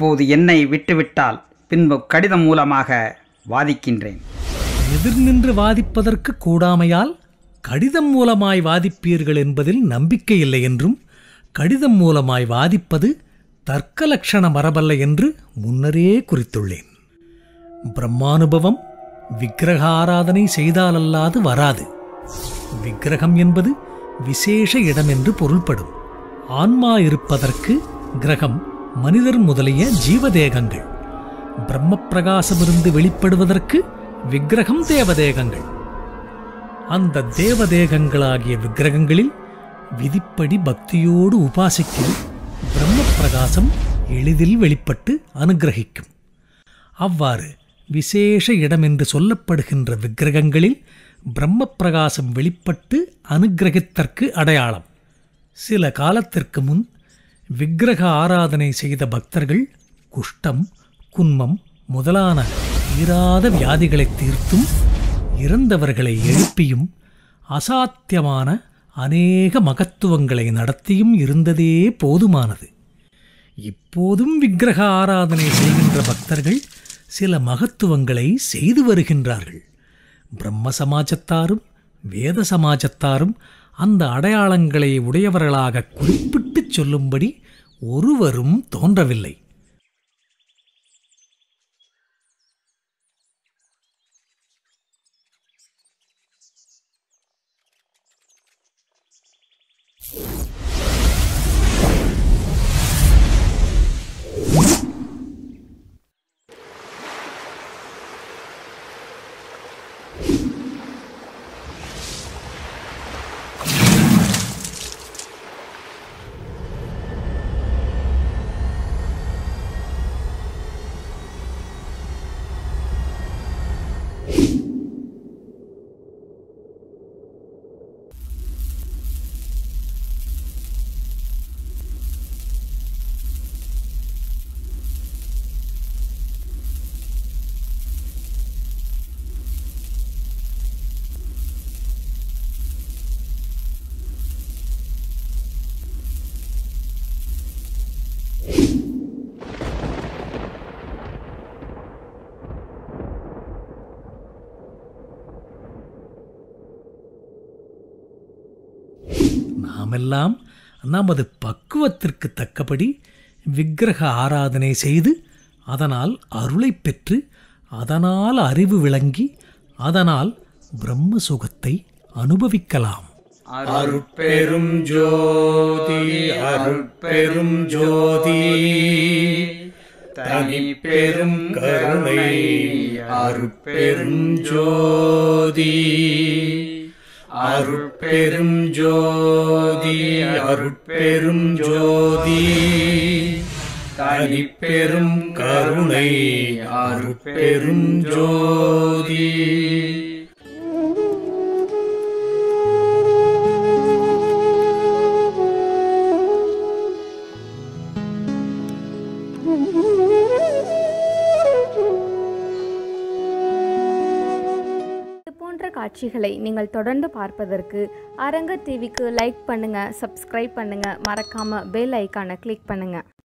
இப்போது என்னை விட்டுவிட்டால் பின்பு கடிதம் மூலமாக வாதிக்கின்றேன் எதிர் நின்று வாதிப்பதற்கு கூடாமையால் கடிதம் மூலமாய் வாதிப்பீர்கள் என்பதில் நம்பிக்கை இல்லை என்றும் கடிதம் மூலமாய் வாதிப்பது தர்க்க லட்சண மரபல்ல என்று முன்னரே குறித்துள்ளேன் பிரம்மானுபவம் விக்கிரக ஆராதனை செய்தாலல்லாது வராது விக்கிரகம் என்பது விசேஷ இடம் என்று பொருள்படும் ஆன்மா இருப்பதற்கு கிரகம் மனிதர் முதலிய ஜீவதேகங்கள் பிரம்ம பிரகாசமிருந்து வெளிப்படுவதற்கு விக்கிரகம் தேவதேகங்கள் அந்த தேவதேகங்களாகிய விக்கிரகங்களில் விதிப்படி பக்தியோடு உபாசிக்கும் பிரம்ம பிரகாசம் எளிதில் வெளிப்பட்டு அனுக்கிரகிக்கும் அவ்வாறு விசேஷ இடம் என்று சொல்லப்படுகின்ற விக்கிரகங்களில் பிரம்ம பிரகாசம் வெளிப்பட்டு அனுக்கிரகித்தற்கு அடையாளம் சில காலத்திற்கு முன் விக்கிரக ஆராதனை செய்த பக்தர்கள் குஷ்டம் குன்மம் முதலான தீராத வியாதிகளை தீர்த்தும் இறந்தவர்களை எழுப்பியும் அசாத்தியமான அநேக மகத்துவங்களை நடத்தியும் இருந்ததே போதுமானது இப்போதும் விக்கிரக ஆராதனை செய்கின்ற பக்தர்கள் சில மகத்துவங்களை செய்து வருகின்றார்கள் பிரம்ம சமாஜத்தாரும் வேத சமாஜத்தாரும் அந்த அடையாளங்களை உடையவர்களாக குறிப்பிட்டுச் சொல்லும்படி ஒருவரும் தோன்றவில்லை நாமெல்லாம் நமது பக்குவத்திற்கு தக்கபடி விக்கிரக ஆராதனை செய்து அதனால் அருளை பெற்று அதனால் அறிவு விளங்கி அதனால் பிரம்ம சுகத்தை அனுபவிக்கலாம் அருட்பெரும் ஜோதி அருட்பெரும் ஜோதி தனி பெரும் கருணை அருட்பெரும் ஜோதி அருட்பெரும் ஜோதி அருட்பெரும் ஜோதி தனி பெரும் கருணை அருட்பெரும் ஜோதி இது போன்ற காட்சிகளை நீங்கள் தொடர்ந்து பார்ப்பதற்கு அரங்க டிவிக்கு லைக் பண்ணுங்க சப்ஸ்கிரைப் பண்ணுங்க மறக்காம பெல் ஐக்கானை கிளிக் பண்ணுங்க